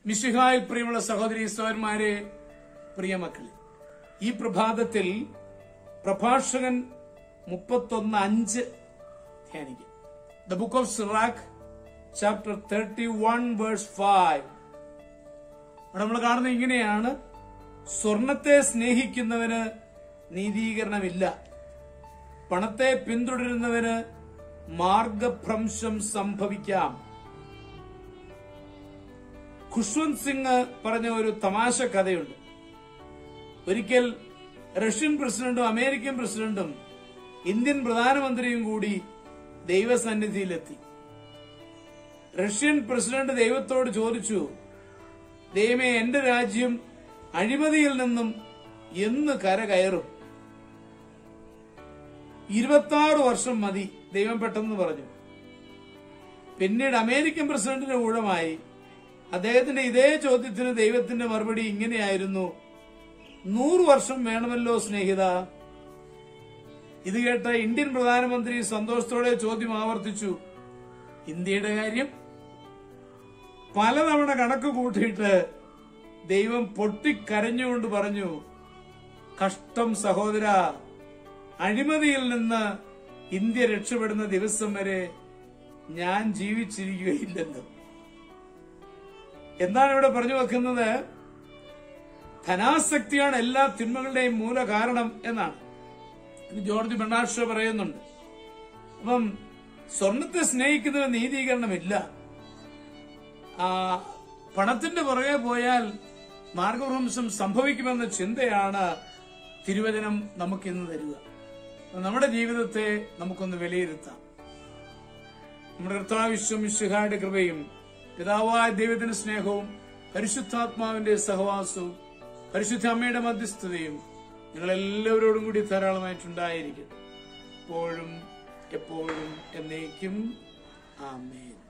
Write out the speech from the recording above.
മിശിഹായിൽ പ്രിയമുള്ള സഹോദരി സഹോദരന്മാരെ പ്രിയമക്കളെ ഈ പ്രഭാതത്തിൽ പ്രഭാഷകൻ മുപ്പത്തൊന്ന് അഞ്ച് ധ്യാനിക്കും the book of Sirach chapter thirty one verse five അവിടെ നമ്മൾ കാണുന്നത് ഇങ്ങനെയാണ് സ്വർണത്തെ സ്നേഹിക്കുന്നവന് നീതീകരണമില്ല പണത്തെ പിന്തുടരുന്നവന് മാർഗഭ്രംശം സംഭവിക്കാം ഖുഷ്വന്ത് സിംഗ് പറഞ്ഞ ഒരു തമാശ കഥയുണ്ട് ഒരിക്കൽ റഷ്യൻ പ്രസിഡന്റും അമേരിക്കൻ പ്രസിഡന്റും ഇന്ത്യൻ പ്രധാനമന്ത്രിയും കൂടി ദൈവസന്നിധിയിലെത്തി റഷ്യൻ പ്രസിഡന്റ് ദൈവത്തോട് ചോദിച്ചു ദൈവമേ എന്റെ രാജ്യം അഴിമതിയിൽ നിന്നും എന്ന് കരകയറും ഇരുപത്തി ആറ് വർഷം മതി ദൈവം പെട്ടെന്ന് പറഞ്ഞു പിന്നീട് അമേരിക്കൻ പ്രസിഡന്റിന്റെ ഊഴമായി അദ്ദേഹത്തിന്റെ ഇതേ ചോദ്യത്തിന് ദൈവത്തിന്റെ മറുപടി ഇങ്ങനെയായിരുന്നു നൂറ് വർഷം വേണമല്ലോ സ്നേഹിത ഇത് കേട്ട ഇന്ത്യൻ പ്രധാനമന്ത്രി സന്തോഷത്തോടെ ചോദ്യം ആവർത്തിച്ചു ഇന്ത്യയുടെ കാര്യം പലതവണ കണക്ക് കൂട്ടിയിട്ട് ദൈവം പൊട്ടിക്കരഞ്ഞുകൊണ്ട് പറഞ്ഞു കഷ്ടം സഹോദര അഴിമതിയിൽ നിന്ന് ഇന്ത്യ രക്ഷപ്പെടുന്ന ദിവസം വരെ ഞാൻ ജീവിച്ചിരിക്കുകയില്ലെന്ന് എന്താണ് ഇവിടെ പറഞ്ഞു വെക്കുന്നത് ധനാസക്തിയാണ് എല്ലാ തിന്മകളുടെയും മൂല കാരണം എന്നാണ് ഇത് ജോർജ് ബെണ്ണാഷോ പറയുന്നുണ്ട് അപ്പം സ്വർണത്തെ സ്നേഹിക്കുന്നതിന് നീതീകരണമില്ല ആ, പണത്തിന്റെ പുറകെ പോയാൽ മാർഗഭ്രംശം സംഭവിക്കുമെന്ന ചിന്തയാണ് തിരുവചനം നമുക്കിന്ന് തരിക അപ്പൊ നമ്മുടെ ജീവിതത്തെ നമുക്കൊന്ന് വിലയിരുത്താം നമ്മുടെ കർത്താവിശ്വം മിശുഹായുടെ കൃപയും പിതാവായ ദൈവത്തിന്റെ സ്നേഹവും പരിശുദ്ധാത്മാവിന്റെ സഹവാസവും പരിശുദ്ധ അമ്മയുടെ മധ്യസ്ഥതയും നിങ്ങൾ എല്ലാവരോടും കൂടി ധാരാളമായിട്ടുണ്ടായിരിക്കും എപ്പോഴും എപ്പോഴും എന്നേക്കും ആമേൻ